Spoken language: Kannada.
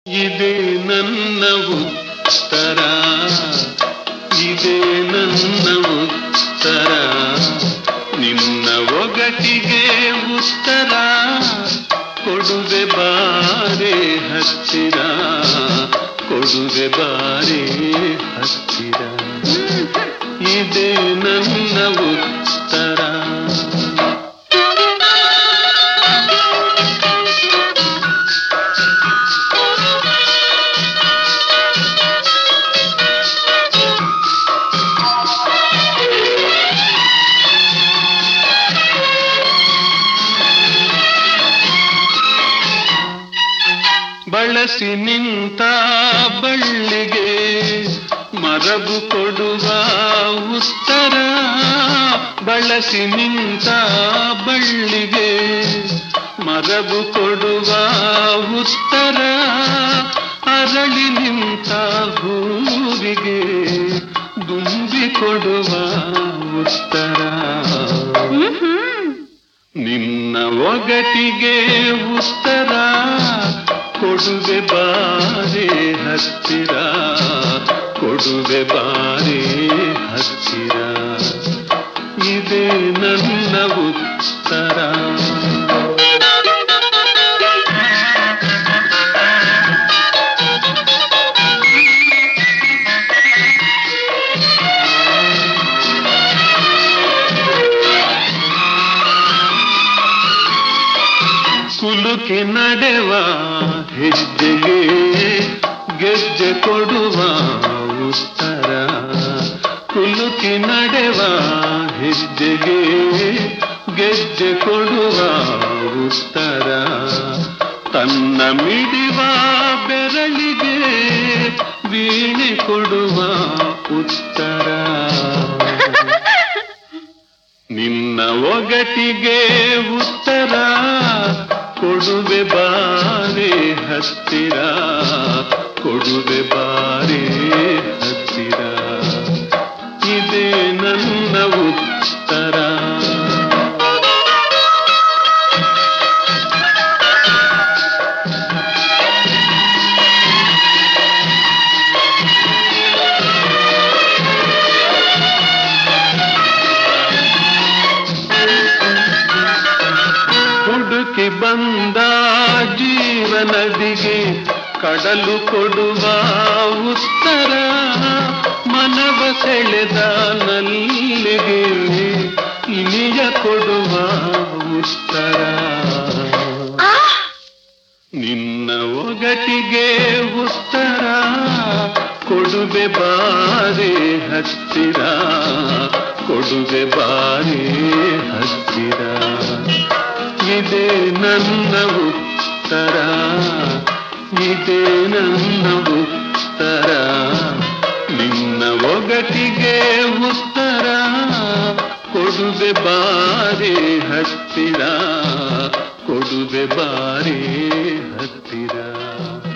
ಇದೇ ನನ್ನ ಉತ್ತರ ಇದೇ ನನ್ನ ಉತ್ತರ ನಿನ್ನ ಒಗಟಿಗೆ ಉತ್ತರ ಕೊಡುವೆ ಬಾರೆ ಹತ್ತಿರ ಕೊಡುವೆ ಬಾರೆ ಹತ್ತಿರ ಇದೇ ನನ್ನ ಉತ್ತರ ಬಳಸಿ ನಿಂತ ಬಳ್ಳಿಗೆ ಮರಬು ಕೊಡುವ ಉತ್ತರ ಬಳಸಿ ನಿಂತ ಬಳ್ಳಿಗೆ ಮರಬು ಕೊಡುವ ಉತ್ತರ ಅರಳಿ ನಿಂತ ಹೂವಿಗೆ ದುಂಬಿ ಕೊಡುವ ಉತ್ತರ ನಿನ್ನ ಒಗಟಿಗೆ ಉತ್ತರ ಕೊಡುವೆ ಬಾರೆ ಹತ್ತಿರ ಕೊಡುವೆ ಬಾರೆ ಹತ್ತಿರ ಇದೇ ನನ್ನ ಉತ್ತರ ಕುಲುಕಿ ನಡೆವ ಹೆಜ್ಜೆಗೆ ಗೆಜ್ಜೆ ಕೊಡುವ ಉತ್ತರ ಕುಲುಕಿ ನಡೆವ ಹೆಜ್ಜೆಗೆ ಗೆಜ್ಜೆ ಕೊಡುವ ಉತ್ತರ ತನ್ನ ಮಿಡಿವ ಬೆರಳಿಗೆ ವೀಣೆ ಕೊಡುವ ಉತ್ತರ ನಿನ್ನ ಒಗಟಿಗೆ ಉತ್ತರ ಕೊಡುವೆ ಬಾರೆ ಹತ್ತಿರ ಕೊಡುವೆ ಬಾರೆ ಹತ್ತಿರ ಇದೇ ನನ್ನ ಉತ್ತರ ಹುಡುಕಿ ಬಂದ ಜೀವನದಿಗೆ ಕಡಲು ಕೊಡುವ ಉತ್ತರ ಮನವ ಸೆಳೆದ ನಲ್ಲಿಗೆ ಇನಿಯ ಕೊಡುವ ಉತ್ತರ ನಿನ್ನ ಒಗಟಿಗೆ ಉತ್ತರ ಕೊಡುವೆ ಬಾರೆ ಹತ್ತಿರ ಕೊಡುವೆ ಬಾರೆ ಹತ್ತಿರ ಇದೇ ನನ್ನ ಉತ್ತರ ಇದೇ ನನ್ನ ಉತ್ತರ ನಿನ್ನ ಒಗಟಿಗೆ ಉತ್ತರ ಕೊಡುವೆ ಬಾರೆ ಹತ್ತಿರ ಕೊಡುವೆ ಬಾರೆ ಹತ್ತಿರ